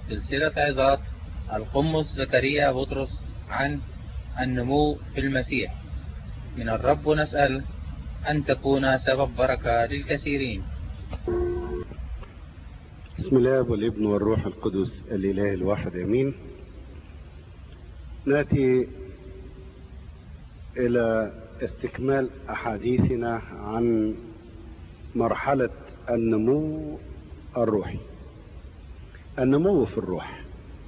سلسلة عظات القمص زكريا بطرس عن النمو في المسيح من الرب نسأل أن تكون سبب بركة للكثيرين بسم الله والابن والروح القدس الإله الواحد أمين نأتي إلى استكمال أحاديثنا عن مرحلة النمو الروحي النمو في الروح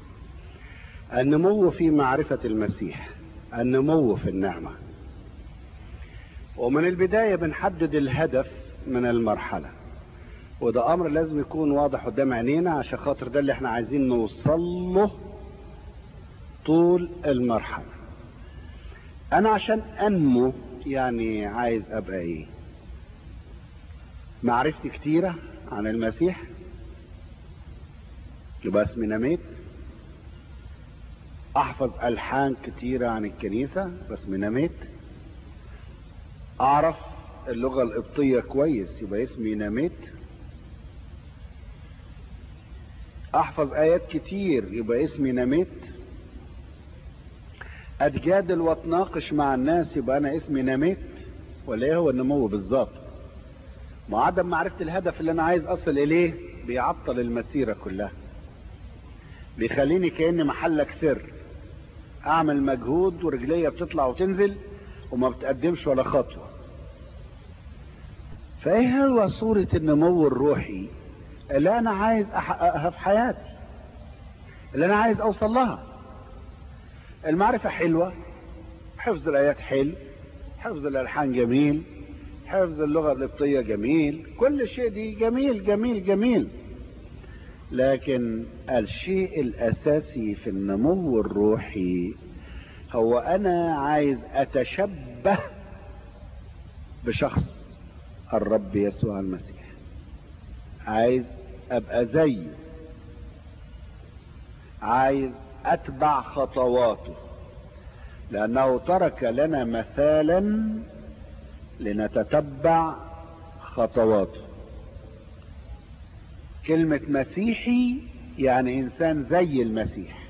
النمو في معرفة المسيح النمو في النعمة ومن البداية بنحدد الهدف من المرحلة وده أمر لازم يكون واضح قدام عينينا عشان خاطر ده اللي احنا عايزين نوصل له طول المرحلة أنا عشان أنمو يعني عايز أبقى إيه معرفتي كتيرة عن المسيح يبقى اسمي نميت احفظ الحان كتيرة عن الكنيسة بس من نميت اعرف اللغة القبطية كويس يبقى اسمي نميت احفظ ايات كتير يبقى اسمي نميت اتجادل واتناقش مع الناس يبقى انا اسمي نميت ولا ايه هو النمو بالظبط ما عدم معرفة الهدف اللي انا عايز اصل اليه بيعطل المسيرة كلها بيخليني كأني محلك سر اعمل مجهود ورجليا بتطلع وتنزل وما بتقدمش ولا خطوة فايه هو صورة النمو الروحي اللي انا عايز احققها في حياتي اللي انا عايز اوصل لها المعرفة حلوة حفظ الايات حلو حفظ الالحان جميل حفظ اللغة القبطية جميل كل شيء دي جميل جميل جميل لكن الشيء الاساسي في النمو الروحي هو انا عايز اتشبه بشخص الرب يسوع المسيح عايز ابقى زيه عايز اتبع خطواته لانه ترك لنا مثالا لنتتبع خطواته كلمة مسيحي يعني انسان زي المسيح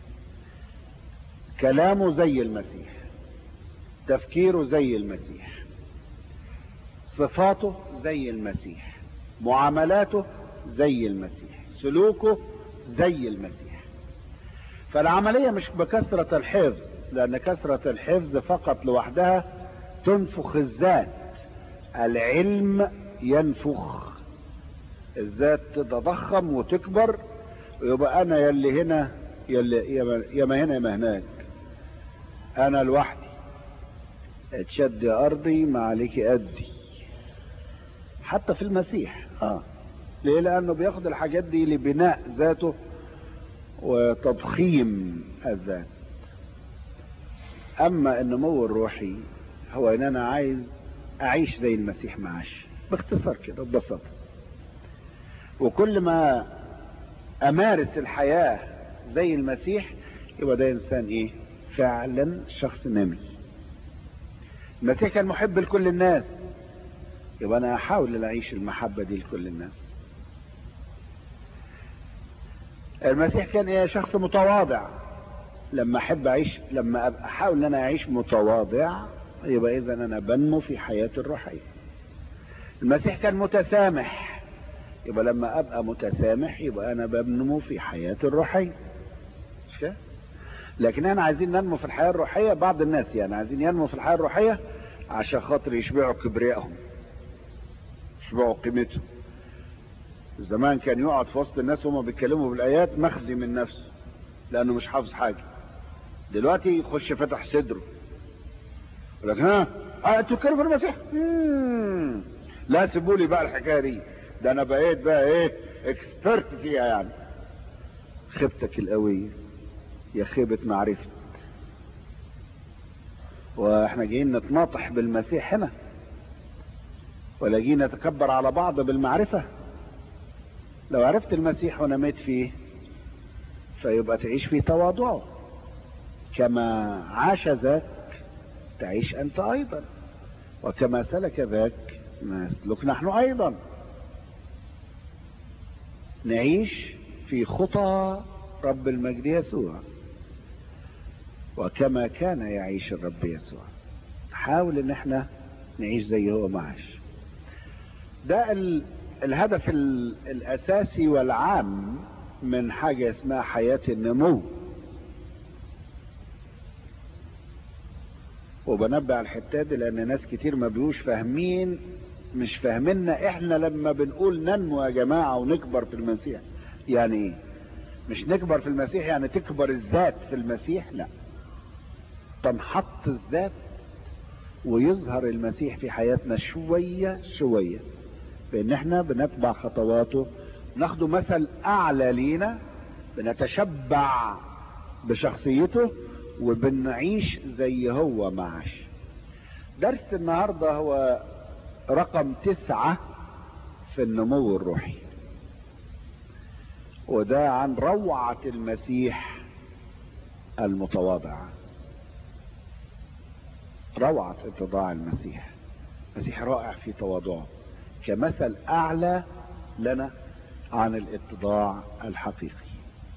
كلامه زي المسيح تفكيره زي المسيح صفاته زي المسيح معاملاته زي المسيح سلوكه زي المسيح فالعملية مش بكثرة الحفظ لأن كثرة الحفظ فقط لوحدها تنفخ الذات العلم ينفخ الذات تتضخم وتكبر ويبقى انا يلي هنا يلي يا هنا يا هناك انا لوحدي اتشد ارضي ما عليك ادي حتى في المسيح اه ليه لانه بياخد الحاجات دي لبناء ذاته وتضخيم الذات اما النمو الروحي هو ان انا عايز اعيش زي المسيح ما عاش باختصار كده ببساطه وكل ما امارس الحياة زي المسيح يبقى ده انسان ايه فعلا شخص نمي المسيح كان محب لكل الناس يبقى انا احاول ان اعيش المحبة دي لكل الناس المسيح كان ايه شخص متواضع لما احب اعيش لما ابقى احاول ان انا اعيش متواضع يبقى اذا انا بنمو في حياتي الروحية المسيح كان متسامح يبقى لما ابقى متسامح يبقى انا بنمو في حياتي الروحيه مش كده لكن احنا عايزين ننمو في الحياه الروحيه بعض الناس يعني عايزين ينمو في الحياه الروحيه عشان خاطر يشبعوا كبريائهم يشبعوا قيمتهم زمان كان يقعد في وسط الناس وهم بيتكلموا بالايات مخزي من نفسه لانه مش حافظ حاجه دلوقتي يخش فتح صدره يقول لك ها انتوا بتتكلموا في المسيح لا سيبوا لي بقى الحكايه دي ده انا بقيت بقى ايه اكسبرت فيها يعني خيبتك القوية يا خيبة معرفة واحنا جايين نتناطح بالمسيح هنا ولا جايين نتكبر على بعض بالمعرفة لو عرفت المسيح ونميت فيه فيبقى تعيش في تواضعه كما عاش ذاك تعيش انت ايضا وكما سلك ذاك نسلك نحن ايضا نعيش في خطى رب المجد يسوع وكما كان يعيش الرب يسوع حاول ان احنا نعيش زي هو ما عاش ده ال... الهدف ال... الاساسي والعام من حاجة اسمها حياة النمو وبنبه على الحتة دي لان ناس كتير ما بيقوش فاهمين مش فاهميننا احنا لما بنقول ننمو يا جماعة ونكبر في المسيح يعني ايه مش نكبر في المسيح يعني تكبر الذات في المسيح لا تنحط الذات ويظهر المسيح في حياتنا شوية شوية بان احنا بنتبع خطواته ناخده مثل اعلى لينا بنتشبع بشخصيته وبنعيش زي هو ما عاش درس النهاردة هو رقم تسعة في النمو الروحي وده عن روعة المسيح المتواضع روعة اتضاع المسيح المسيح رائع في تواضعه كمثل اعلى لنا عن الاتضاع الحقيقي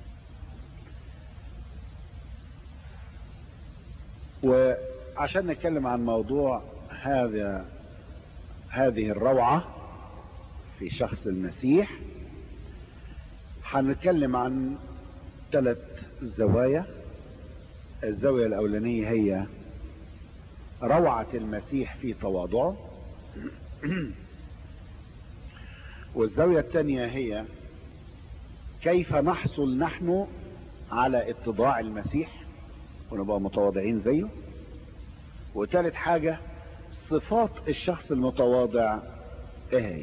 وعشان نتكلم عن موضوع هذا هذه الروعة في شخص المسيح هنتكلم عن ثلاث زوايا الزاوية الأولانية هي روعة المسيح في تواضعه والزاوية الثانية هي كيف نحصل نحن على اتضاع المسيح ونبقى متواضعين زيه وثالث حاجة صفات الشخص المتواضع ايه هي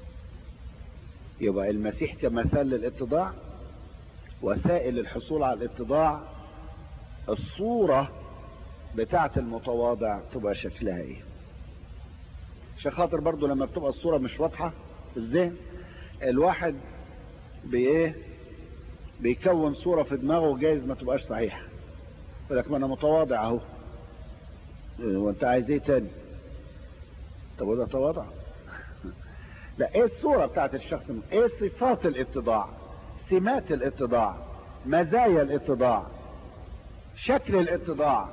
يبقى المسيح كمثال للاتضاع وسائل الحصول على الاتضاع الصورة بتاعة المتواضع تبقى شكلها ايه عشان خاطر برضو لما بتبقى الصورة مش واضحة في الذهن الواحد بايه بيكون صورة في دماغه جايز ما تبقاش صحيحة يقول لك ما انا متواضع اهو وانت عايز ايه تاني طب وده تواضع لا ايه الصورة بتاعت الشخص ايه صفات الاتضاع سمات الاتضاع مزايا الاتضاع شكل الاتضاع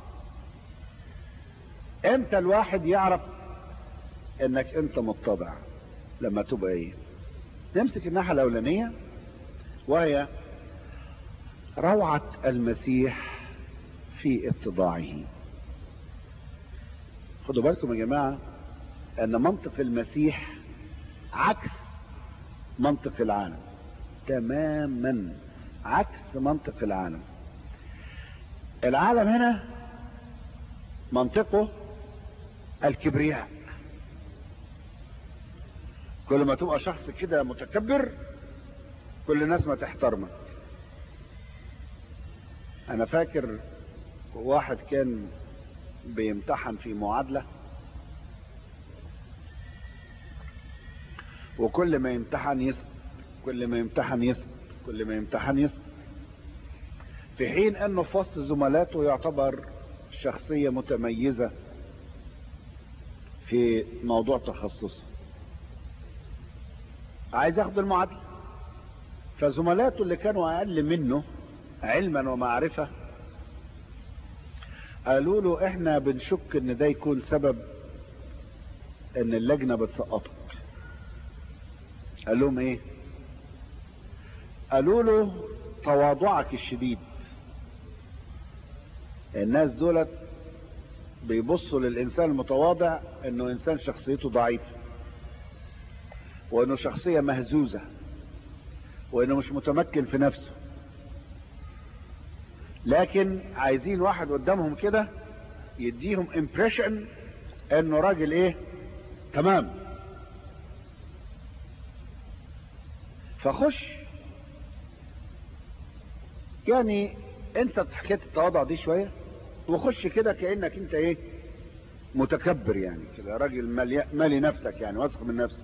امتى الواحد يعرف انك انت متضع لما تبقى ايه نمسك الناحية الاولانية وهي روعة المسيح في اتضاعه خدوا بالكم يا جماعة ان منطق المسيح عكس منطق العالم تماما عكس منطق العالم العالم هنا منطقه الكبرياء كل ما تبقى شخص كده متكبر كل الناس ما تحترمك انا فاكر واحد كان بيمتحن في معادلة وكل ما يمتحن يسقط كل ما يمتحن يسقط كل ما يمتحن يسقط في حين انه في وسط زملاته يعتبر شخصية متميزة في موضوع تخصصه عايز ياخد المعادلة فزملاته اللي كانوا اقل منه علما ومعرفة قالوا له احنا بنشك ان ده يكون سبب ان اللجنة بتسقطك قال لهم ايه قالوا له تواضعك الشديد الناس دولت بيبصوا للانسان المتواضع انه انسان شخصيته ضعيفة وانه شخصية مهزوزة وانه مش متمكن في نفسه لكن عايزين واحد قدامهم كده يديهم امبريشن انه راجل ايه تمام فخش يعني انت حكايه التواضع دي شويه وخش كده كانك انت ايه متكبر يعني كده راجل مالي, مالي نفسك يعني واثق من نفسك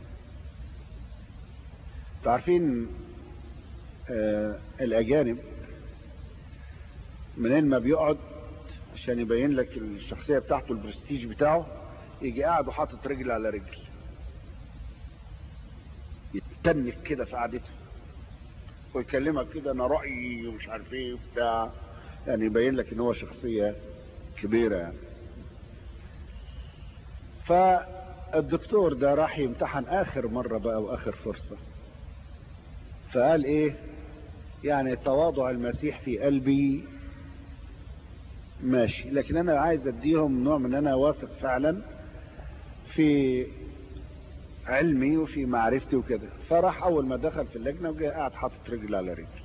تعرفين آه الاجانب منين ما بيقعد عشان يبين لك الشخصيه بتاعته البرستيج بتاعه يجي قاعد وحاطط رجل على رجل يتنك كده في قعدته ويكلمك كده انا رايي ومش عارف ايه وبتاع يعني يبين لك ان هو شخصيه كبيره يعني. فالدكتور ده راح يمتحن اخر مره بقى واخر فرصه فقال ايه يعني تواضع المسيح في قلبي ماشي لكن انا عايز اديهم نوع من انا واثق فعلا في علمي وفي معرفتي وكده فراح اول ما دخل في اللجنه وجاء قاعد حاطط رجل على رجل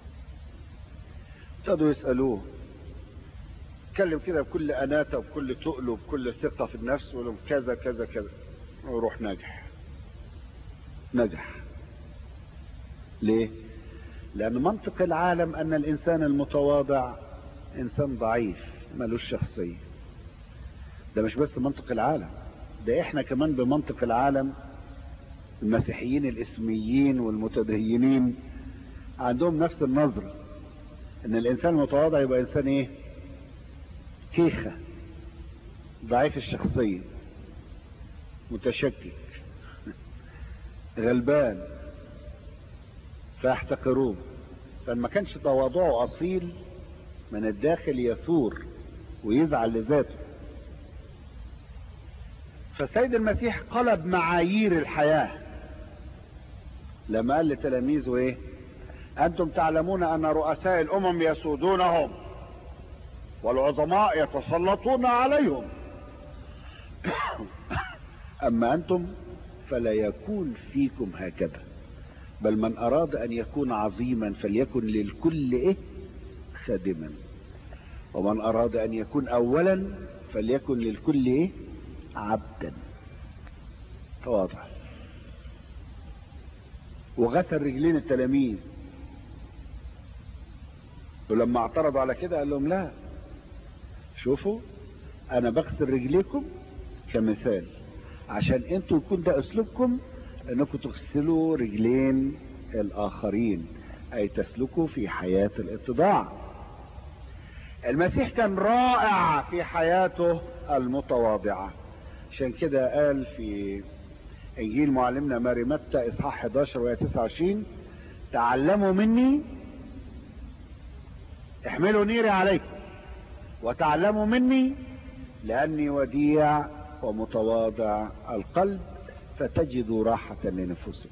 ابتدوا يسالوه اتكلم كده بكل اناته وبكل تقل وبكل ثقه في النفس ويقول لهم كذا كذا كذا ويروح ناجح نجح ليه لان منطق العالم ان الانسان المتواضع انسان ضعيف ملوش شخصيه ده مش بس منطق العالم ده احنا كمان بمنطق العالم المسيحيين الاسميين والمتدينين عندهم نفس النظرة ان الانسان المتواضع يبقى انسان ايه كيخة ضعيف الشخصية متشكك غلبان فيحتقروه فما كانش تواضعه اصيل من الداخل يثور ويزعل لذاته فالسيد المسيح قلب معايير الحياة لما قال لتلاميذه ايه انتم تعلمون ان رؤساء الامم يسودونهم والعظماء يتسلطون عليهم اما انتم فلا يكون فيكم هكذا بل من اراد ان يكون عظيما فليكن للكل ايه خادما ومن اراد ان يكون اولا فليكن للكل ايه عبدا تواضع وغسل رجلين التلاميذ ولما اعترضوا على كده قال لهم لا شوفوا انا بغسل رجليكم كمثال عشان انتوا يكون ده اسلوبكم انكم تغسلوا رجلين الاخرين اي تسلكوا في حياة الاتضاع المسيح كان رائع في حياته المتواضعة عشان كده قال في انجيل معلمنا ماري متى اصحاح 11 وهي 29 تعلموا مني احملوا نيري عليكم وتعلموا مني لاني وديع ومتواضع القلب فتجدوا راحة لنفوسكم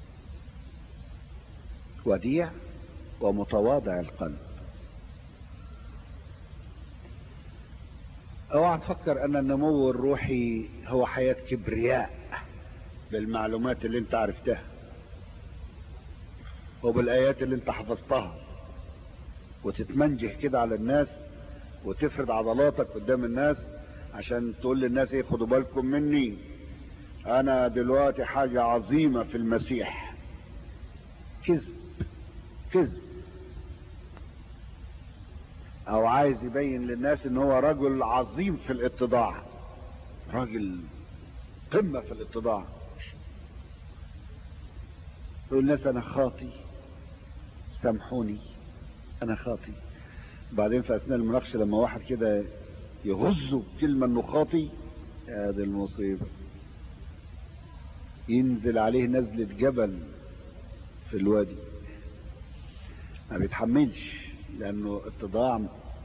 وديع ومتواضع القلب اوعى تفكر ان النمو الروحي هو حياة كبرياء بالمعلومات اللي انت عرفتها وبالايات اللي انت حفظتها وتتمنجح كده على الناس وتفرد عضلاتك قدام الناس عشان تقول للناس ايه خدوا بالكم مني انا دلوقتي حاجة عظيمة في المسيح كذب كذب او عايز يبين للناس ان هو رجل عظيم في الاتضاع راجل قمة في الاتضاع يقول الناس انا خاطي سامحوني انا خاطي بعدين في اثناء المناقشة لما واحد كده يغزه كلمة انه خاطي هذه المصيبة ينزل عليه نزلة جبل في الوادي ما بيتحملش لانه اتضاع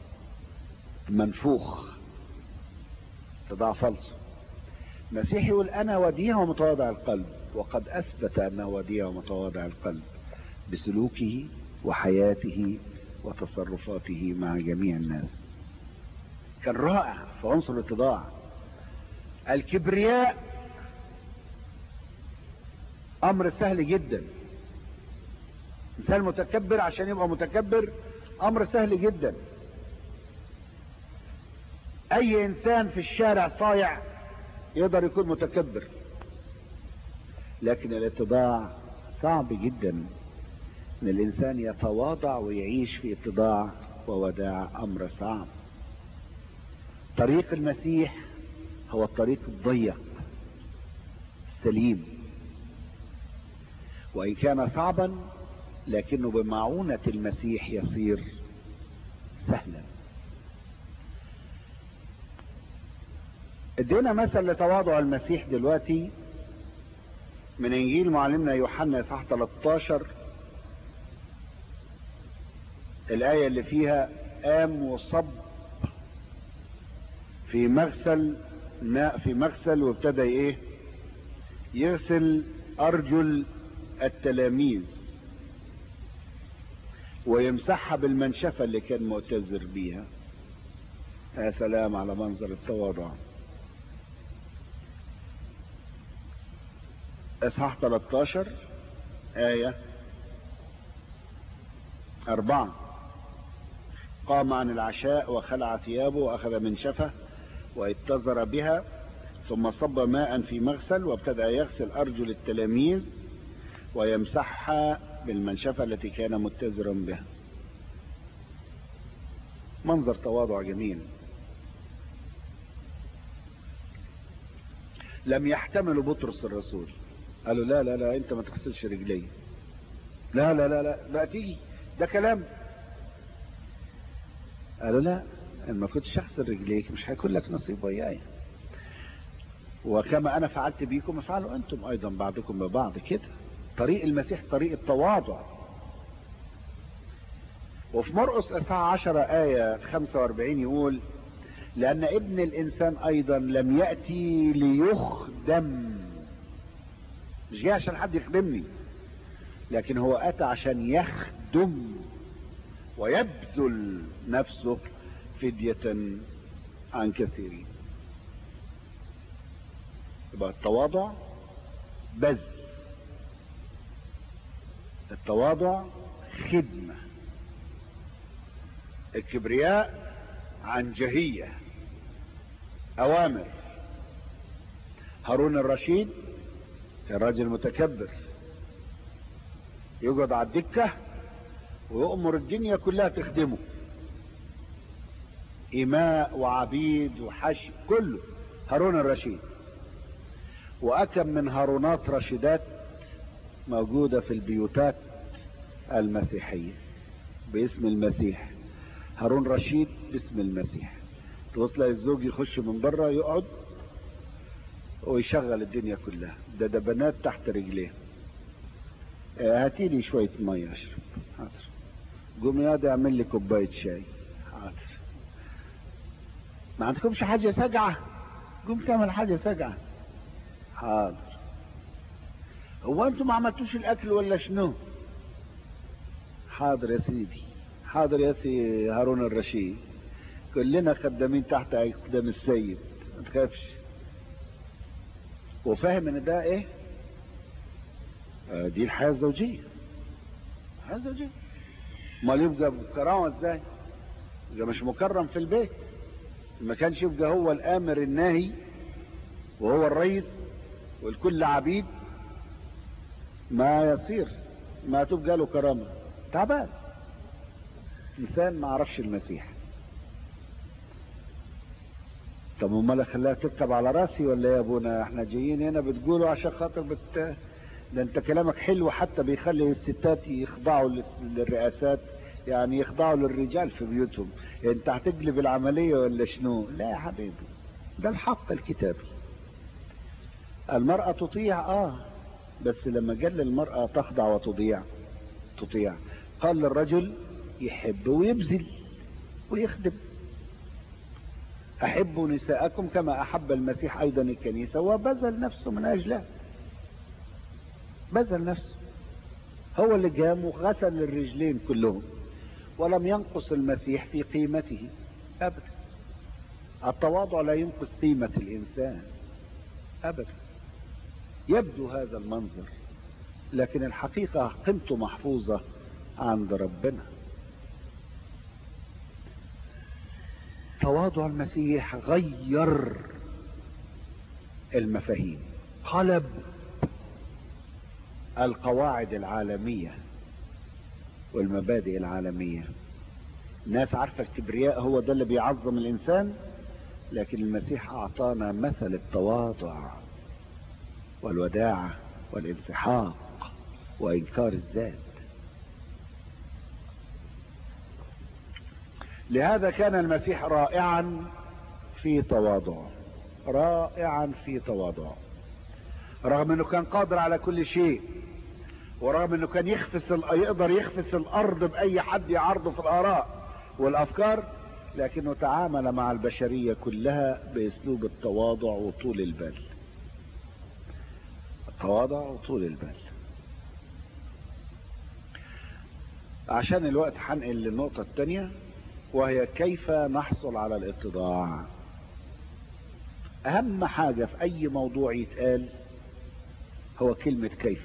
منفوخ اتضاع فلسه المسيح يقول انا وديع ومتواضع القلب وقد اثبت انه وديع ومتواضع القلب بسلوكه وحياته وتصرفاته مع جميع الناس كان رائع في عنصر الاتضاع الكبرياء امر سهل جدا انسان متكبر عشان يبقى متكبر امر سهل جدا اي انسان في الشارع صايع يقدر يكون متكبر لكن الاتضاع صعب جدا ان الانسان يتواضع ويعيش في اتضاع ووداع امر صعب طريق المسيح هو الطريق الضيق السليم وان كان صعبا لكنه بمعونة المسيح يصير سهلا ادينا مثل لتواضع المسيح دلوقتي من انجيل معلمنا يوحنا اصحاح 13 الآية اللي فيها قام وصب في مغسل ماء في مغسل وابتدى ايه يغسل ارجل التلاميذ ويمسحها بالمنشفة اللي كان معتذر بيها يا سلام على منظر التواضع اصحاح 13 آية أربعة قام عن العشاء وخلع ثيابه وأخذ منشفة واتزر بها ثم صب ماء في مغسل وابتدأ يغسل أرجل التلاميذ ويمسحها بالمنشفة التي كان متزرا بها منظر تواضع جميل لم يحتملوا بطرس الرسول قالوا لا لا لا انت ما تغسلش رجلي لا لا لا لا بقى تيجي ده كلام قالوا لا ما كنتش اغسل رجليك مش هيكون لك نصيب وياي وكما انا فعلت بيكم افعلوا انتم ايضا بعضكم ببعض كده طريق المسيح طريق التواضع وفي مرقس اصحاح 10 آية 45 يقول لأن ابن الإنسان أيضا لم يأتي ليخدم مش جاي عشان حد يخدمني لكن هو أتى عشان يخدم ويبذل نفسه فدية عن كثيرين يبقى التواضع بذل التواضع خدمة الكبرياء عنجهية أوامر هارون الرشيد كان راجل متكبر يقعد على الدكة ويؤمر الدنيا كلها تخدمه إماء وعبيد وحشي كله هارون الرشيد وأكم من هارونات رشيدات موجودة في البيوتات المسيحية باسم المسيح هارون رشيد باسم المسيح توصل الزوج يخش من بره يقعد ويشغل الدنيا كلها ده ده بنات تحت رجليه هاتي لي شوية مية اشرب حاضر قوم يا ده اعمل لي كوباية شاي حاضر ما عندكمش حاجة سجعة قوم تعمل حاجة سجعة حاضر هو انتم ما عملتوش الاكل ولا شنو حاضر يا سيدي حاضر يا سي هارون الرشيد كلنا خدامين تحت اقدام السيد ما تخافش وفاهم ان ده ايه آه دي الحياه الزوجيه الحياه الزوجيه امال يبقى بكرامه ازاي يبقى مش مكرم في البيت ما كانش يبقى هو الامر الناهي وهو الرئيس والكل عبيد ما يصير ما تبقى له كرامه تعبان انسان ما عرفش المسيح طب امال خلاها تكتب على راسي ولا يا ابونا احنا جايين هنا بتقولوا عشان خاطر بت ده انت كلامك حلو حتى بيخلي الستات يخضعوا للرئاسات يعني يخضعوا للرجال في بيوتهم انت هتقلب العملية ولا شنو لا يا حبيبي ده الحق الكتابي المرأة تطيع اه بس لما قال المرأة تخضع وتطيع تطيع قال للرجل يحب ويبذل ويخدم احبوا نساءكم كما احب المسيح ايضا الكنيسة وبذل نفسه من اجلها بذل نفسه هو اللي قام وغسل الرجلين كلهم ولم ينقص المسيح في قيمته ابدا التواضع لا ينقص قيمة الانسان ابدا يبدو هذا المنظر لكن الحقيقة قيمته محفوظة عند ربنا تواضع المسيح غير المفاهيم قلب القواعد العالمية والمبادئ العالمية الناس عارفة الكبرياء هو ده اللي بيعظم الإنسان لكن المسيح أعطانا مثل التواضع والوداعة والانسحاق وإنكار الذات لهذا كان المسيح رائعا في تواضعه رائعا في تواضعه رغم انه كان قادر على كل شيء ورغم انه كان يخفس ال- يقدر يخفس الارض باي حد يعارضه في الاراء والافكار لكنه تعامل مع البشرية كلها باسلوب التواضع وطول البال التواضع وطول البال عشان الوقت هنقل للنقطة الثانية وهي كيف نحصل على الاتضاع اهم حاجة في اي موضوع يتقال هو كلمة كيف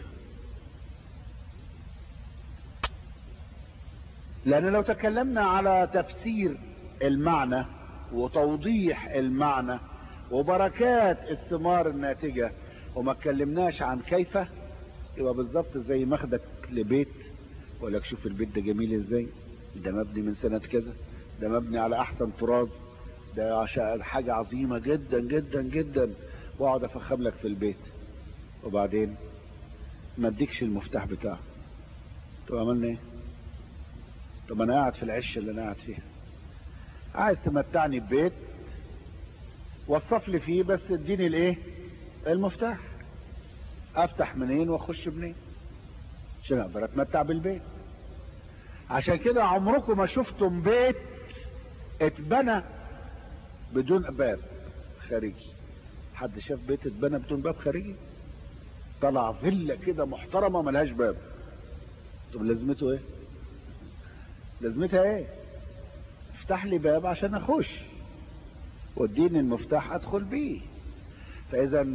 لان لو تكلمنا على تفسير المعنى وتوضيح المعنى وبركات الثمار الناتجة وما اتكلمناش عن كيف يبقى بالظبط زي ماخدك لبيت وأقول لك شوف البيت ده جميل ازاي ده مبني من سنة كذا ده مبني على احسن طراز ده عشان حاجة عظيمة جدا جدا جدا واقعد افخم لك في البيت وبعدين ما اديكش المفتاح بتاعه طب عملنا ايه طب انا قاعد في العش اللي انا قاعد فيها عايز تمتعني ببيت وصف لي فيه بس اديني الايه المفتاح افتح منين واخش منين عشان اقدر اتمتع بالبيت عشان كده عمركم ما شفتم بيت اتبنى بدون باب خارجي حد شاف بيت اتبنى بدون باب خارجي طلع فيلا كده محترمه ملهاش باب طب لازمته ايه لازمتها ايه افتح لي باب عشان اخش واديني المفتاح ادخل بيه فاذا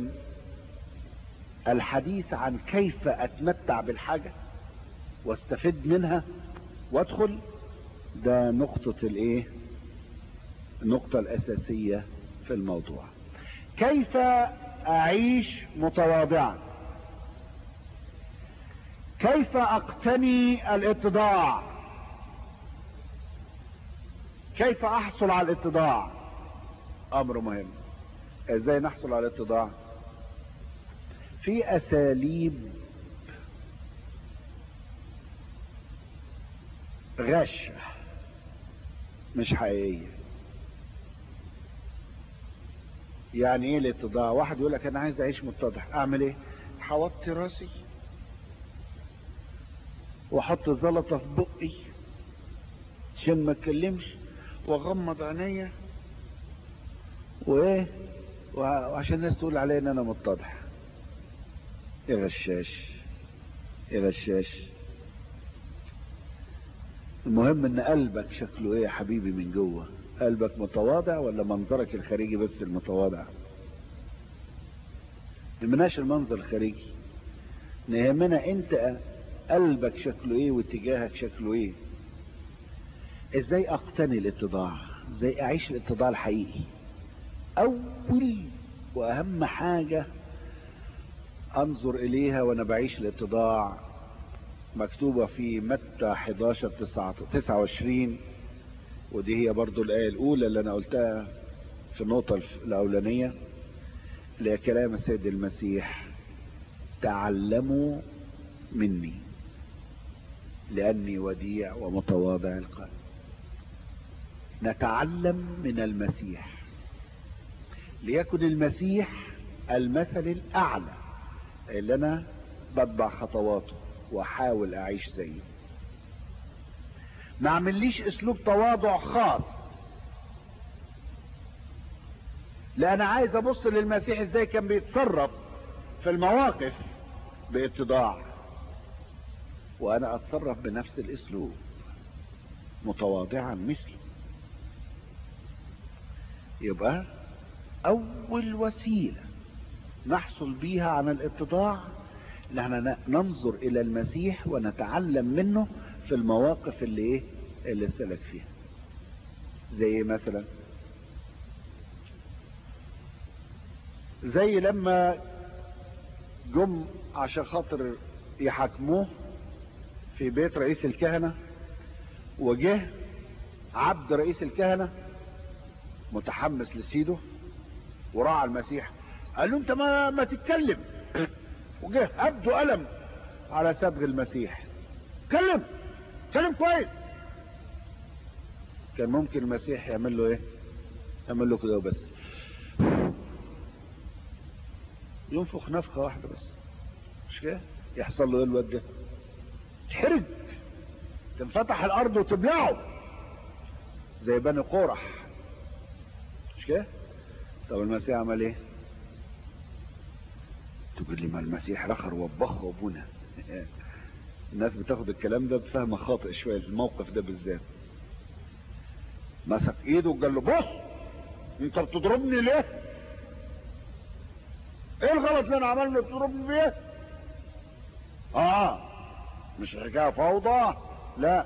الحديث عن كيف اتمتع بالحاجة واستفد منها وادخل ده نقطة الايه النقطة الاساسية في الموضوع كيف اعيش متواضعا كيف اقتني الاتضاع كيف احصل على الاتضاع امر مهم ازاي نحصل على الاتضاع في اساليب غشة مش حقيقية يعني ايه الاتضاع واحد يقول لك انا عايز اعيش متضح اعمل ايه حوطي راسي واحط زلطة في بقي عشان ما اتكلمش واغمض عينيا وايه وعشان الناس تقول عليا ان انا متضح يا غشاش يا غشاش المهم ان قلبك شكله ايه يا حبيبي من جوه قلبك متواضع ولا منظرك الخارجي بس المتواضع يهمناش المنظر الخارجي يهمنا انت قلبك شكله ايه واتجاهك شكله ايه ازاي اقتني الاتضاع ازاي اعيش الاتضاع الحقيقي اول واهم حاجة انظر اليها وانا بعيش الاتضاع مكتوبة في متى 11 29 ودي هي برضو الآية الأولى اللي أنا قلتها في النقطة الأولانية اللي هي كلام السيد المسيح تعلموا مني لأني وديع ومتواضع القلب نتعلم من المسيح ليكن المسيح المثل الأعلى اللي أنا بتبع خطواته واحاول اعيش زيه ما اعمليش اسلوب تواضع خاص لا انا عايز ابص للمسيح ازاي كان بيتصرف في المواقف باتضاع وانا اتصرف بنفس الاسلوب متواضعا مثله يبقى اول وسيله نحصل بيها عن الاتضاع ان احنا ننظر الى المسيح ونتعلم منه في المواقف اللي ايه اللي سلك فيها زي مثلا زي لما جم عشان خاطر يحاكموه في بيت رئيس الكهنة وجه عبد رئيس الكهنة متحمس لسيده وراعى المسيح قال له انت ما ما تتكلم وجه ابدو قلم على صبغ المسيح كلم كلم كويس كان ممكن المسيح يعمل له ايه يعمل له كده وبس ينفخ نفخه واحده بس مش كده يحصل له ايه الواد ده تحرج تنفتح الارض وتبلعه زي بني قورح مش كده طب المسيح عمل ايه تقول لي ما المسيح رخر وبخ وابونا الناس بتاخد الكلام ده بفهم خاطئ شويه الموقف ده بالذات مسك ايده وقال له بص انت بتضربني ليه ايه الغلط اللي انا عملته بتضربني بيه اه مش حكايه فوضى لا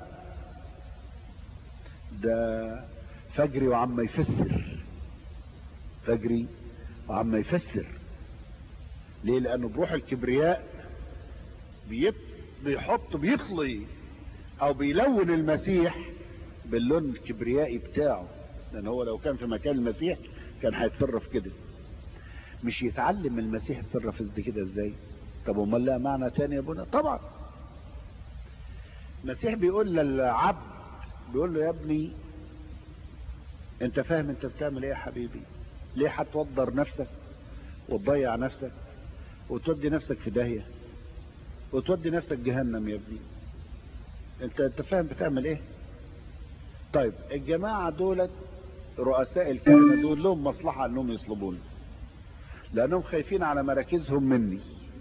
ده فجري وعم يفسر فجري وعم يفسر ليه لانه بروح الكبرياء بيت بيحط بيطلي او بيلون المسيح باللون الكبريائي بتاعه لان هو لو كان في مكان المسيح كان هيتصرف كده مش يتعلم المسيح يتصرف كده ازاي طب امال لها معنى تاني يا ابونا طبعا المسيح بيقول للعبد بيقول له يا ابني انت فاهم انت بتعمل ايه يا حبيبي ليه هتوضر نفسك وتضيع نفسك وتودي نفسك في داهيه وتودي نفسك جهنم يا ابني انت انت فاهم بتعمل ايه طيب الجماعه دولت رؤساء الكهنه دول لهم مصلحه انهم يصلبوني لانهم خايفين على مراكزهم مني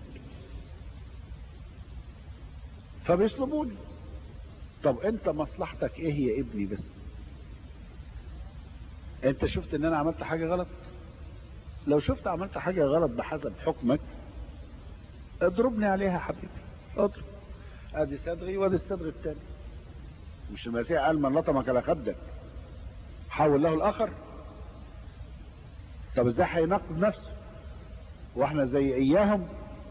فبيصلبوني طب انت مصلحتك ايه يا ابني بس انت شفت ان انا عملت حاجه غلط لو شفت عملت حاجه غلط بحسب حكمك اضربني عليها يا حبيبي اضرب ادي صدغي وادي الصدغ الثاني مش المسيح قال من لطمك على خدك حول له الاخر طب ازاي هينقذ نفسه واحنا زي اياهم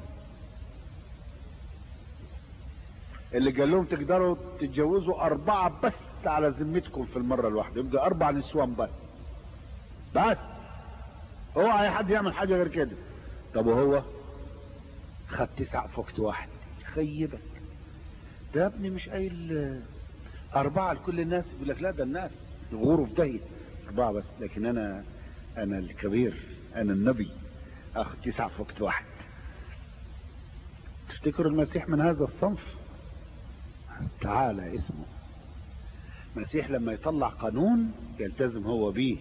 اللي قال لهم تقدروا تتجوزوا اربعة بس على ذمتكم في المرة الواحدة يبقى اربع نسوان بس بس هو اي حد يعمل حاجة غير كده طب وهو خد تسعة في وقت واحد خيبك ده يا ابني مش قايل أربعة لكل الناس يقول لك لا ده الناس يغوروا في داهية أربعة بس لكن أنا أنا الكبير أنا النبي أخذ تسعة في وقت واحد تفتكروا المسيح من هذا الصنف تعالى اسمه المسيح لما يطلع قانون يلتزم هو بيه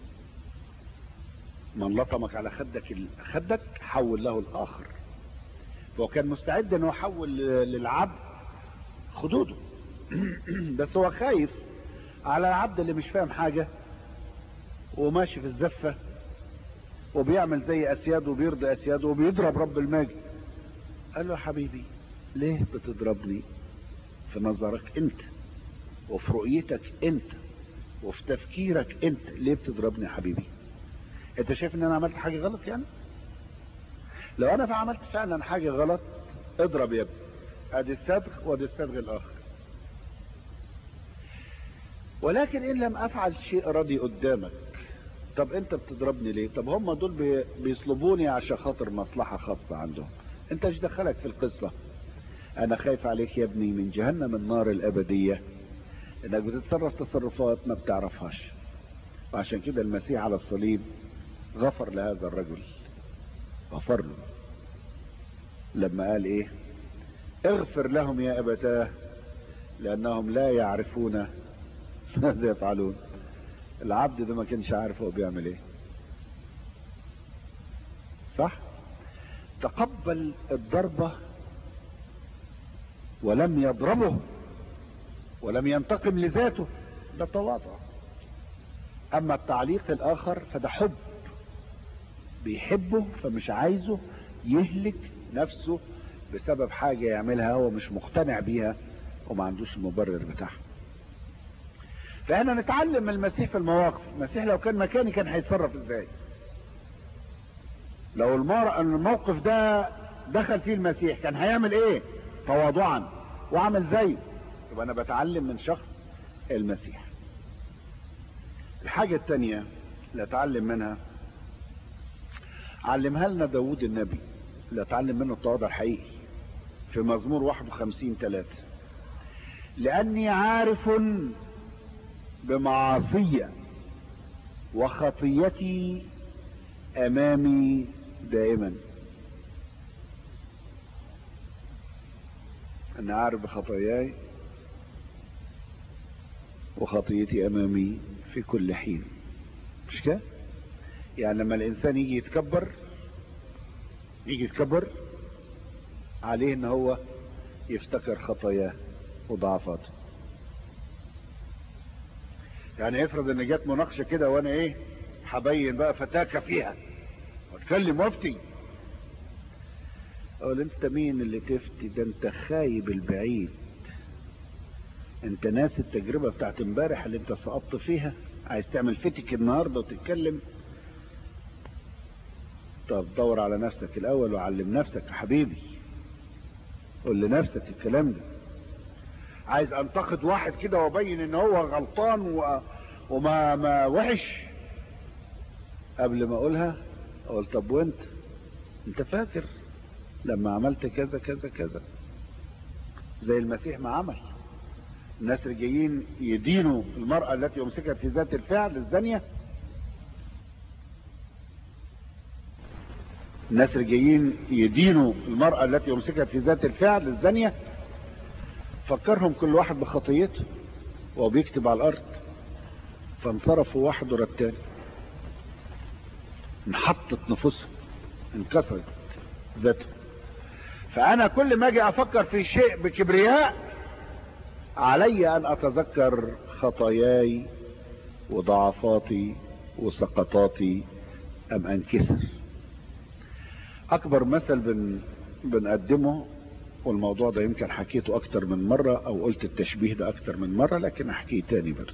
من لطمك على خدك خدك حول له الآخر هو كان مستعد انه يحول للعبد خدوده بس هو خايف على العبد اللي مش فاهم حاجة وماشي في الزفة وبيعمل زي اسياده وبيرضي اسياده وبيضرب رب المجد قال له يا حبيبي ليه بتضربني في نظرك انت وفي رؤيتك انت وفي تفكيرك انت ليه بتضربني يا حبيبي انت شايف ان انا عملت حاجة غلط يعني لو انا عملت فعلا حاجة غلط اضرب يا ابني ادي الصدغ وادي الصدغ الاخر ولكن ان لم افعل شيء راضي قدامك طب انت بتضربني ليه طب هم دول بي بيصلبوني عشان خاطر مصلحة خاصة عندهم انت ايش دخلك في القصة انا خايف عليك يا ابني من جهنم النار الابدية انك بتتصرف تصرفات ما بتعرفهاش وعشان كده المسيح على الصليب غفر لهذا الرجل غفر له لما قال ايه اغفر لهم يا ابتاه لانهم لا يعرفون ماذا يفعلون العبد ده ما كانش عارف هو بيعمل ايه صح تقبل الضربة ولم يضربه ولم ينتقم لذاته ده تواضع اما التعليق الاخر فده حب بيحبه فمش عايزه يهلك نفسه بسبب حاجة يعملها هو مش مقتنع بيها وما عندوش المبرر بتاعها فاحنا نتعلم من المسيح في المواقف المسيح لو كان مكاني كان هيتصرف ازاي لو المر... الموقف ده دخل فيه المسيح كان هيعمل ايه تواضعا وعمل زيه يبقى انا بتعلم من شخص المسيح الحاجة التانية اللي اتعلم منها علمها لنا داود النبي اللي اتعلم منه التواضع الحقيقي في مزمور 51 3 لاني عارف بمعاصي وخطيتي امامي دائما أن أعرف بخطاياي وخطيتي أمامي في كل حين مش كده؟ يعني لما الإنسان يجي يتكبر يجي يتكبر عليه ان هو يفتكر خطاياه وضعفاته يعني افرض ان جت مناقشه كده وانا ايه هبين بقى فتاكه فيها واتكلم وافتي اقول انت مين اللي تفتي ده انت خايب البعيد انت ناس التجربه بتاعت امبارح اللي انت سقطت فيها عايز تعمل فتك النهارده وتتكلم طب دور على نفسك الاول وعلم نفسك يا حبيبي قول لنفسك الكلام ده عايز انتقد واحد كده وابين ان هو غلطان و... وما ما وحش قبل ما اقولها اقول طب وانت انت فاكر لما عملت كذا كذا كذا زي المسيح ما عمل الناس اللي جايين يدينوا المرأة التي أمسكت في ذات الفعل الزانية الناس اللي جايين يدينوا المرأة التي أمسكت في ذات الفعل الزانية فكرهم كل واحد بخطيته وهو بيكتب على الأرض فانصرفوا واحد ورا التاني انحطت نفوسهم انكسرت ذاتهم فأنا كل ما أجي أفكر في شيء بكبرياء علي أن أتذكر خطاياي وضعفاتي وسقطاتي أم أنكسر اكبر مثل بن بنقدمه والموضوع ده يمكن حكيته اكتر من مرة او قلت التشبيه ده اكتر من مرة لكن احكيه تاني برضه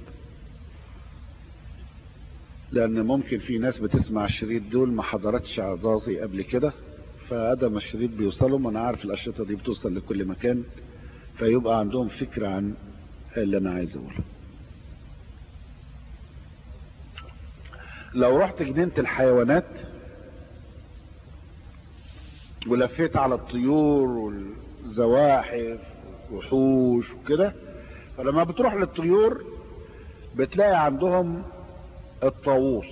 لان ممكن في ناس بتسمع الشريط دول ما حضرتش عظاظي قبل كده فادم الشريط بيوصلهم انا عارف الاشرطة دي بتوصل لكل مكان فيبقى عندهم فكرة عن اللي انا عايز اقوله لو رحت جنينة الحيوانات ولفيت على الطيور والزواحف وحوش وكده فلما بتروح للطيور بتلاقي عندهم الطاووس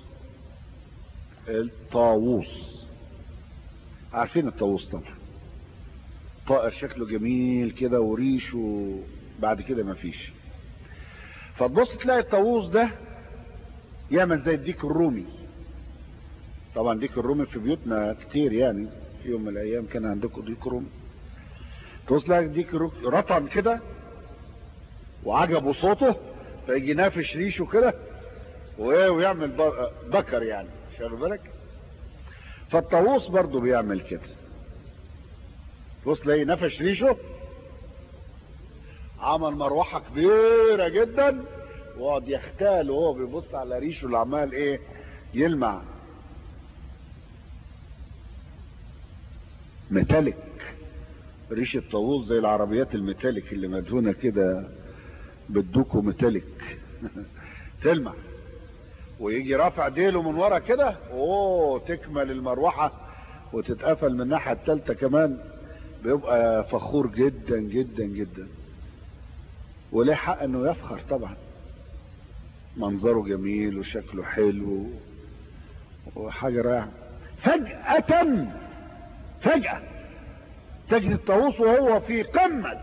الطاووس عارفين الطاووس طبعا طائر شكله جميل كده وريش وبعد كده مفيش فتبص تلاقي الطاووس ده يعمل زي الديك الرومي طبعا ديك الرومي في بيوتنا كتير يعني في يوم من الايام كان عندكم ديك رومي تبص تلاقي ديك رطن كده وعجبه صوته فيجي نافش ريشه كده ويعمل بكر يعني شغل بالك فالطاووس برضه بيعمل كده تبص تلاقي نفش ريشه عمل مروحه كبيره جدا وقعد يختال وهو بيبص على ريشه اللي عمال ايه يلمع ميتاليك ريش الطاووس زي العربيات الميتاليك اللي مدهونه كده بالدوكو ميتاليك تلمع ويجي رافع ديله من ورا كده اوه تكمل المروحه وتتقفل من الناحيه الثالثه كمان بيبقى فخور جدا جدا جدا وليه حق انه يفخر طبعا منظره جميل وشكله حلو وحاجه رائعه فجأة فجأة تجد الطاووس وهو في قمة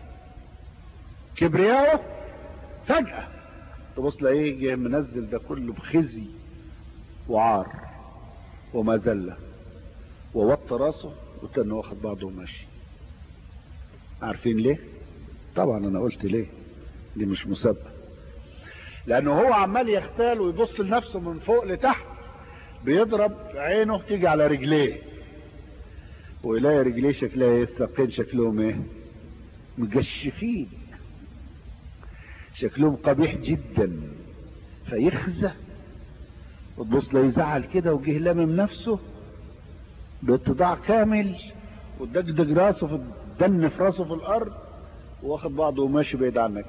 كبرياءه فجأة تبص تلاقيه جه منزل ده كله بخزي وعار ومذلة ووطى راسه وتاني واخد بعضه وماشي عارفين ليه؟ طبعا انا قلت ليه دي مش مسابقة لانه هو عمال يختال ويبص لنفسه من فوق لتحت بيضرب عينه تيجي على رجليه ويلاقي رجليه شكلها ايه الساقين شكلهم ايه مجشفين شكلهم قبيح جدا فيخزى وتبص له يزعل كده وجه لامم نفسه باتضاع كامل ودجدج راسه في الدن في راسه في الارض واخد بعضه وماشي بعيد عنك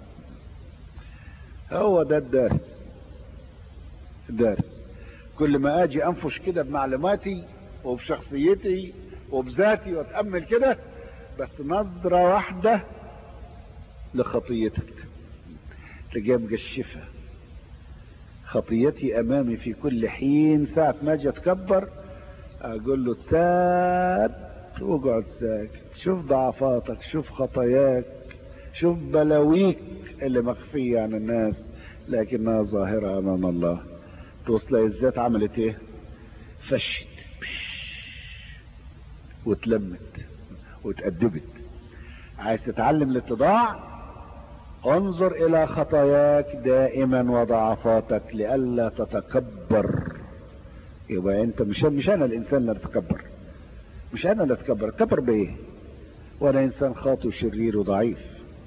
هو ده الدرس الدرس كل ما اجي انفش كده بمعلوماتي وبشخصيتي وبذاتي واتامل كده بس نظرة واحدة لخطيتك تلاقيها مجشفة خطيتي امامي في كل حين ساعة ما اجي اتكبر اقول له تساد واقعد ساكت شوف ضعفاتك شوف خطاياك شوف بلاويك اللي مخفية عن الناس لكنها ظاهرة أمام الله توصل الذات عملت ايه فشت واتلمت واتأدبت عايز تتعلم الاتضاع انظر الى خطاياك دائما وضعفاتك لئلا تتكبر يبقى انت مش مش انا الانسان اللي اتكبر مش انا اللي اتكبر اتكبر بايه وانا انسان خاطئ وشرير وضعيف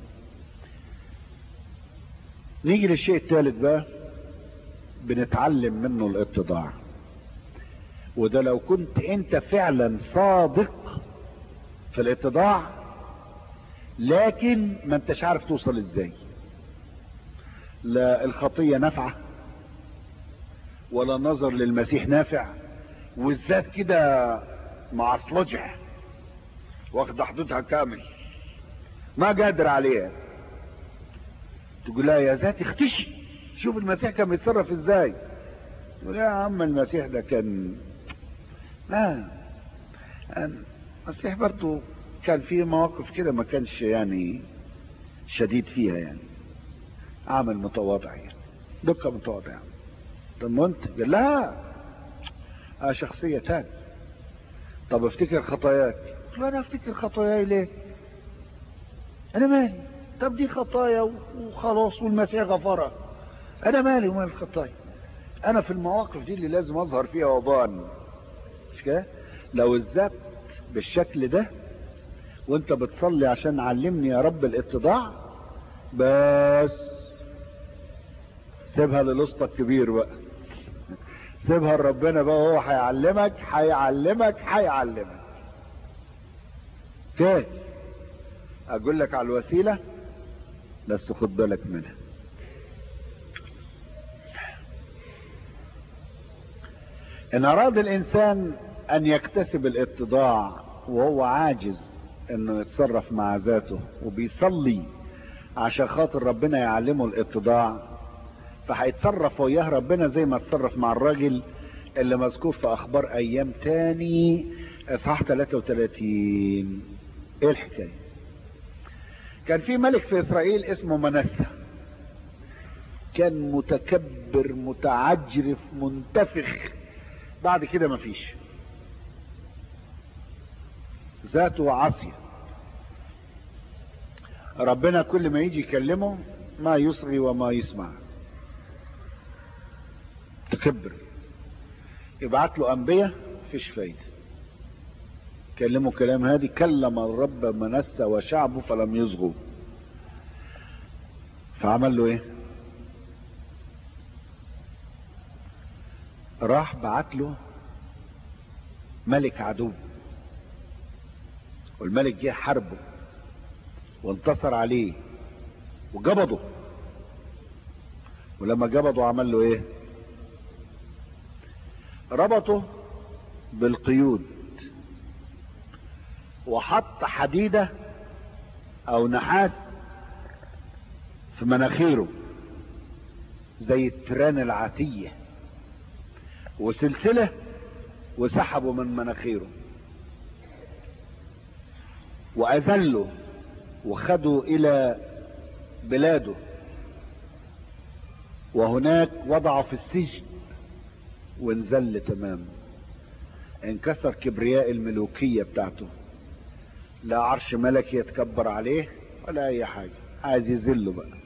نيجي للشيء الثالث بقى بنتعلم منه الاتضاع وده لو كنت انت فعلا صادق في الاتضاع لكن ما انتش عارف توصل ازاي لا الخطية نافعة ولا النظر للمسيح نافع والذات كده معصلجة واخدة حدودها كامل ما قادر عليها تقول لها يا ذات اختشي شوف المسيح كان بيتصرف ازاي يقول يا عم المسيح ده كان لا المسيح برضه كان في مواقف كده ما كانش يعني شديد فيها يعني عامل متواضع يعني دقة متواضع يعني. طب وانت قال لا آه شخصية تاني طب افتكر خطاياك قلت له انا افتكر خطاياي ليه انا مالي طب دي خطايا وخلاص والمسيح غفرها انا مالي ومال الخطايا انا في المواقف دي اللي لازم اظهر فيها وبان مش كده لو الذات بالشكل ده وانت بتصلي عشان علمني يا رب الاتضاع بس سيبها للوسطى الكبير بقى سيبها لربنا بقى هو هيعلمك هيعلمك هيعلمك كده اقول لك على الوسيله بس خد بالك منها ان اراد الانسان ان يكتسب الاتضاع وهو عاجز انه يتصرف مع ذاته وبيصلي عشان خاطر ربنا يعلمه الاتضاع فهيتصرف وياه ربنا زي ما اتصرف مع الراجل اللي مذكور في اخبار ايام تاني اصحاح 33 ايه الحكايه كان في ملك في اسرائيل اسمه منسى كان متكبر متعجرف منتفخ بعد كده مفيش ذاته عاصية ربنا كل ما يجي يكلمه ما يصغي وما يسمع تكبر يبعت له انبياء فيش فايده كلموا كلام هادي كلم الرب منسى وشعبه فلم يصغوا فعمل له ايه راح بعت له ملك عدو والملك جه حربه وانتصر عليه وجبضه ولما جبضه عمل له ايه ربطه بالقيود وحط حديدة او نحاس في مناخيره زي التران العاتية وسلسلة وسحبه من مناخيره واذله وخده الى بلاده وهناك وضعه في السجن وانزل تماما انكسر كبرياء الملوكية بتاعته لا عرش ملكي يتكبر عليه ولا اي حاجة عايز يذله بقى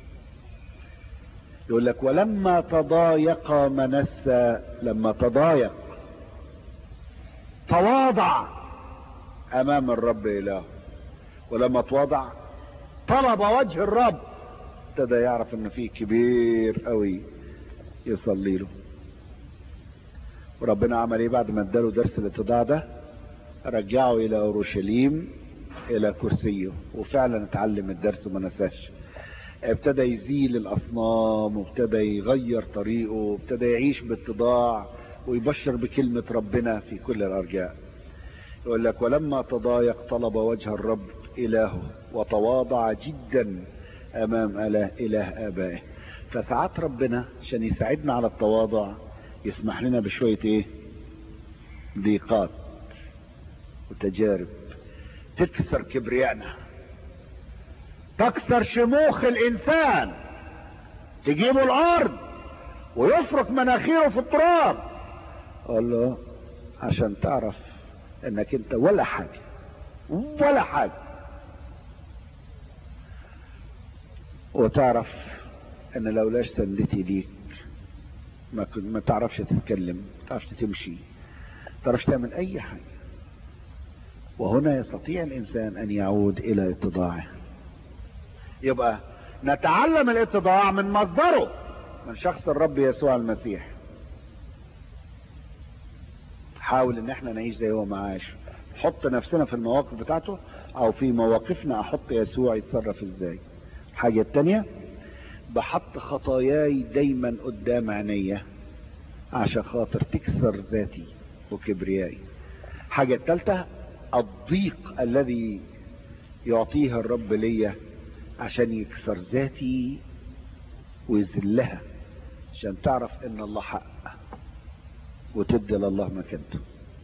يقول لك ولما تضايق منسى لما تضايق تواضع امام الرب اله ولما تواضع طلب وجه الرب ابتدى يعرف ان في كبير قوي يصلي له وربنا عمل ايه بعد ما اداله درس الاتضاع ده رجعه الى اورشليم الى كرسيه وفعلا اتعلم الدرس وما نساش ابتدى يزيل الاصنام وابتدى يغير طريقه وابتدى يعيش باتضاع ويبشر بكلمة ربنا في كل الارجاء يقول لك ولما تضايق طلب وجه الرب الهه وتواضع جدا امام اله اله ابائه فساعات ربنا عشان يساعدنا على التواضع يسمح لنا بشوية ايه ضيقات وتجارب تكسر كبريائنا تكسر شموخ الانسان تجيبه الارض ويفرك مناخيره في التراب اقول له عشان تعرف انك انت ولا حاجه ولا حاجه وتعرف ان لولاش سندتي ليك ما كنت ما تعرفش تتكلم ما تعرفش تمشي ما تعرفش تعمل اي حاجه وهنا يستطيع الانسان ان يعود الى اتضاعه يبقى نتعلم الاتضاع من مصدره من شخص الرب يسوع المسيح حاول ان احنا نعيش زي هو ما عاش نحط نفسنا في المواقف بتاعته او في مواقفنا احط يسوع يتصرف ازاي الحاجة التانية بحط خطاياي دايما قدام عينيا عشان خاطر تكسر ذاتي وكبريائي الحاجة التالتة الضيق الذي يعطيه الرب ليا عشان يكسر ذاتي ويذلها عشان تعرف ان الله حق وتدي لله مكانته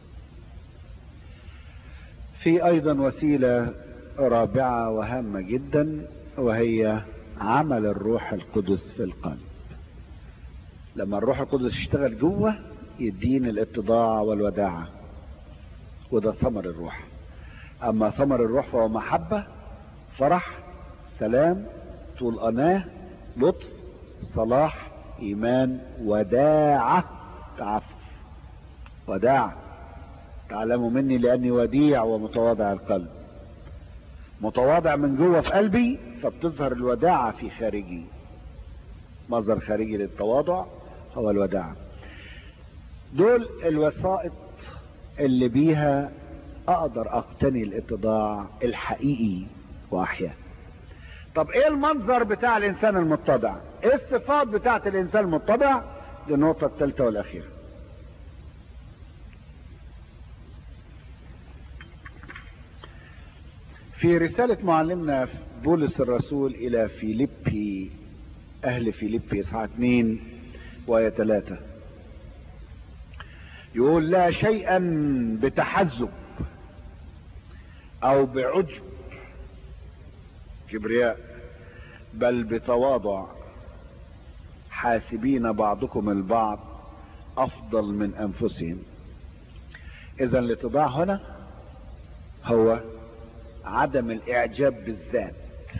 في ايضا وسيله رابعه وهامه جدا وهي عمل الروح القدس في القلب لما الروح القدس يشتغل جوه يدين الاتضاع والوداعه وده ثمر الروح اما ثمر الروح فهو محبه فرح سلام طول اناه لطف صلاح ايمان وداعه تعفف وداع تعلموا مني لاني وديع ومتواضع القلب متواضع من جوه في قلبي فبتظهر الوداعة في خارجي مصدر خارجي للتواضع هو الوداعة دول الوسائط اللي بيها اقدر اقتني الاتضاع الحقيقي واحياه طب ايه المنظر بتاع الانسان المتضع ايه الصفات بتاعت الانسان المتضع دي النقطة الثالثة والاخيرة في رسالة معلمنا بولس الرسول إلى فيليبي أهل فيليبي إصحاح 2 وآية 3 يقول لا شيئا بتحزب أو بعجب كبرياء بل بتواضع حاسبين بعضكم البعض أفضل من أنفسهم إذا الاتضاع هنا هو عدم الاعجاب بالذات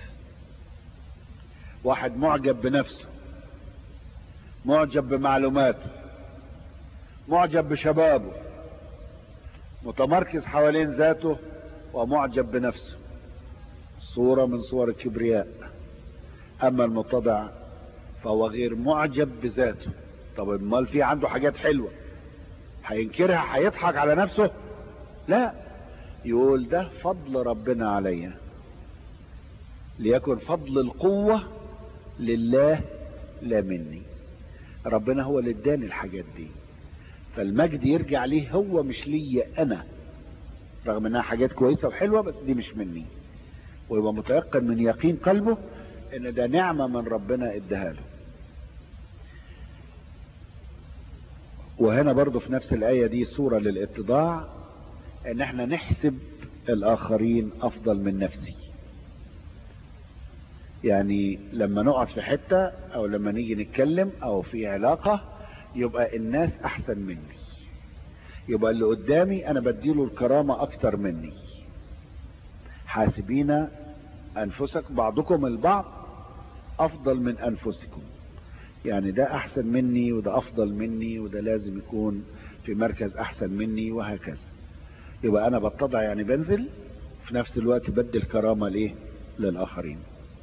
واحد معجب بنفسه معجب بمعلوماته معجب بشبابه متمركز حوالين ذاته ومعجب بنفسه صورة من صور الكبرياء اما المتضع فهو غير معجب بذاته طب امال في عنده حاجات حلوة هينكرها هيضحك على نفسه لا يقول ده فضل ربنا عليا ليكن فضل القوة لله لا مني ربنا هو اللي اداني الحاجات دي فالمجد يرجع ليه هو مش ليا انا رغم انها حاجات كويسة وحلوة بس دي مش مني ويبقى متيقن من يقين قلبه ان ده نعمة من ربنا اداها له وهنا برضو في نفس الآية دي صورة للاتضاع ان احنا نحسب الاخرين افضل من نفسي يعني لما نقعد في حتة او لما نيجي نتكلم او في علاقة يبقى الناس احسن مني يبقى اللي قدامي انا بديله الكرامة اكتر مني حاسبين انفسك بعضكم البعض افضل من انفسكم يعني ده احسن مني وده افضل مني وده لازم يكون في مركز احسن مني وهكذا يبقى انا بتضع يعني بنزل في نفس الوقت بدي الكرامة ليه للاخرين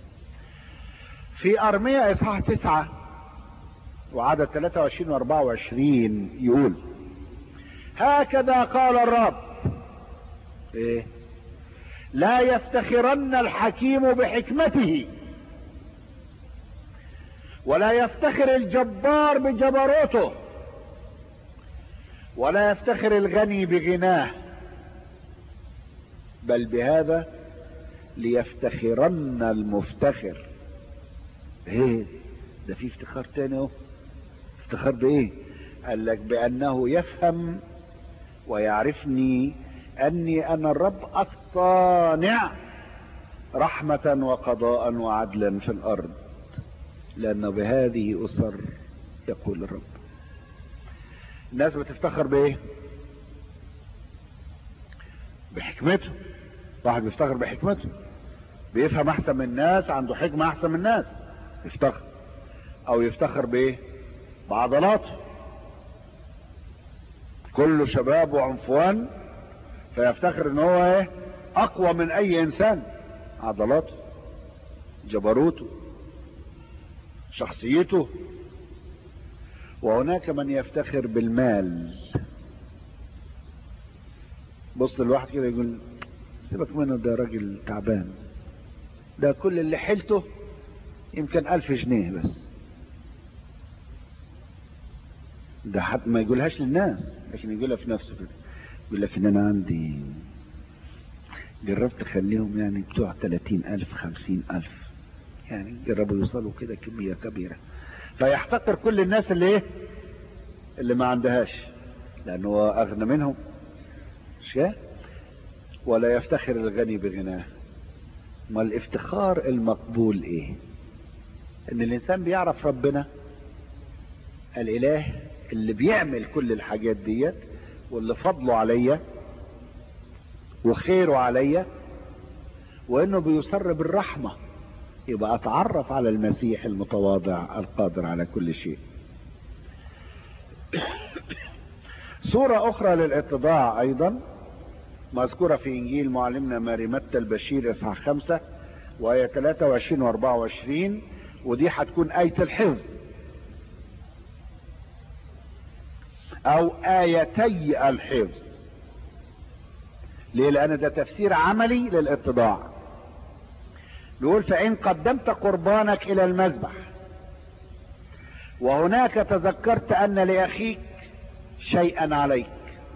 في ارمية اصحاح تسعة وعدد 23 و 24 يقول هكذا قال الرب ايه لا يفتخرن الحكيم بحكمته ولا يفتخر الجبار بجبروته ولا يفتخر الغني بغناه بل بهذا ليفتخرن المفتخر ايه ده في افتخار تاني اهو افتخار بايه قال لك بانه يفهم ويعرفني أني أنا الرب الصانع رحمة وقضاء وعدلا في الأرض لأن بهذه أسر يقول الرب الناس بتفتخر بإيه بحكمته واحد بيفتخر بحكمته بيفهم أحسن من الناس عنده حكمة أحسن من الناس يفتخر أو يفتخر بإيه بعضلاته كله شباب وعنفوان فيفتخر ان هو ايه اقوى من اي انسان عضلاته جبروته شخصيته وهناك من يفتخر بالمال بص الواحد كده يقول سيبك منه ده راجل تعبان ده كل اللي حيلته يمكن ألف جنيه بس ده حد ما يقولهاش للناس لكن يقولها في نفسه كده يقول لك ان انا عندي جربت اخليهم يعني بتوع تلاتين الف خمسين الف يعني جربوا يوصلوا كده كمية كبيرة فيحتقر كل الناس اللي ايه اللي ما عندهاش لانه هو اغنى منهم مش كده ولا يفتخر الغني بغناه ما الافتخار المقبول ايه ان الانسان بيعرف ربنا الاله اللي بيعمل كل الحاجات ديت واللي فضله عليا وخيره عليا وانه بيسر بالرحمة يبقى اتعرف على المسيح المتواضع القادر على كل شيء صورة اخرى للاتضاع ايضا مذكورة في انجيل معلمنا ماري متى البشير اصحاح خمسة وآية 23 و 24 ودي هتكون آية الحفظ او ايتي الحفظ ليه لان ده تفسير عملي للاتضاع بيقول فان قدمت قربانك الى المذبح وهناك تذكرت ان لاخيك شيئا عليك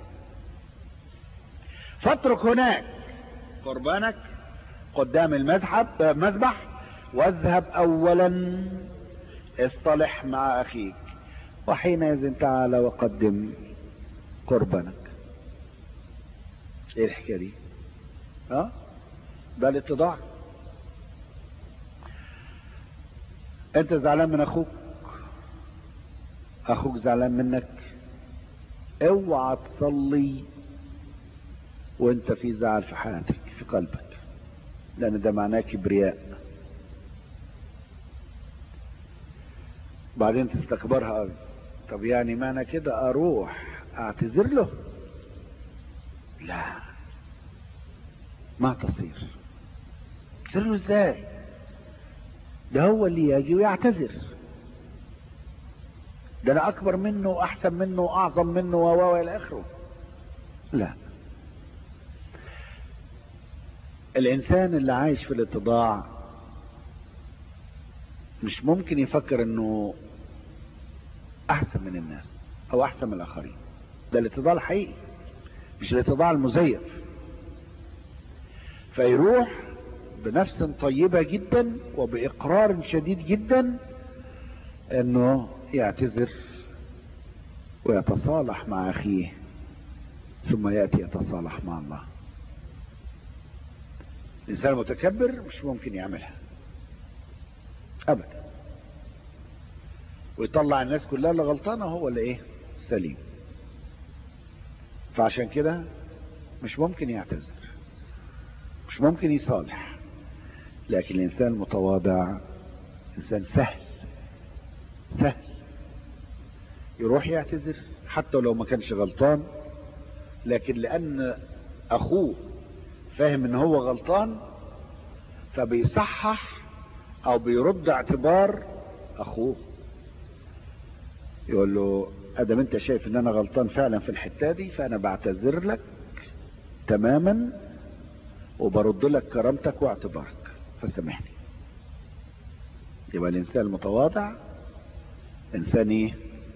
فاترك هناك قربانك قدام المذهب مذبح واذهب اولا اصطلح مع اخيك وحينئذ تعالى وقدم قربانك ايه الحكايه دي ها ده الاتضاع انت زعلان من اخوك اخوك زعلان منك اوعى تصلي وانت في زعل في حياتك في قلبك لان ده معناه كبرياء بعدين تستكبرها قوي طب يعني معنى كده اروح اعتذر له لا ما تصير اعتذر له ازاي ده هو اللي يجي ويعتذر ده انا اكبر منه واحسن منه واعظم منه و الى اخره لا الانسان اللي عايش في الاتضاع مش ممكن يفكر انه احسن من الناس او احسن من الاخرين ده الاتضاع الحقيقي مش الاتضاع المزيف فيروح بنفس طيبة جدا وبإقرار شديد جدا انه يعتذر ويتصالح مع اخيه ثم يأتي يتصالح مع الله الانسان المتكبر مش ممكن يعملها ابدا ويطلع الناس كلها اللي غلطانه هو اللي ايه سليم فعشان كده مش ممكن يعتذر مش ممكن يصالح لكن الانسان المتواضع انسان سهل سهل يروح يعتذر حتى لو ما كانش غلطان لكن لان اخوه فاهم ان هو غلطان فبيصحح او بيرد اعتبار اخوه يقول له ادم انت شايف ان انا غلطان فعلا في الحته دي فانا بعتذر لك تماما وبرد لك كرامتك واعتبارك فسامحني يبقى الانسان المتواضع انسان ايه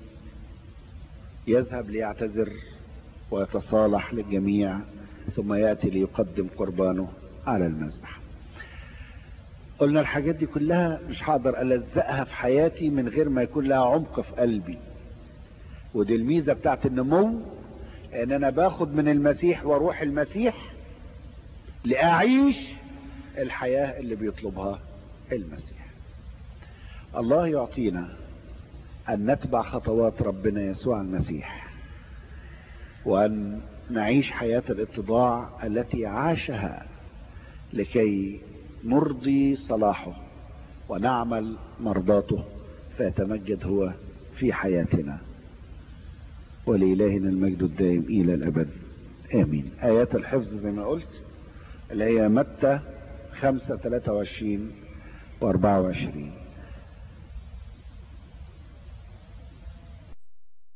يذهب ليعتذر ويتصالح للجميع ثم ياتي ليقدم قربانه على المذبح قلنا الحاجات دي كلها مش هقدر الزقها في حياتي من غير ما يكون لها عمق في قلبي ودي الميزه بتاعت النمو ان انا باخد من المسيح واروح المسيح لاعيش الحياة اللي بيطلبها المسيح الله يعطينا ان نتبع خطوات ربنا يسوع المسيح وان نعيش حياة الاتضاع التي عاشها لكي نرضي صلاحه ونعمل مرضاته فيتمجد هو في حياتنا ولإلهنا المجد الدائم إلى الأبد آمين آيات الحفظ زي ما قلت اللي هي متى خمسة تلاتة وعشرين واربعة وعشرين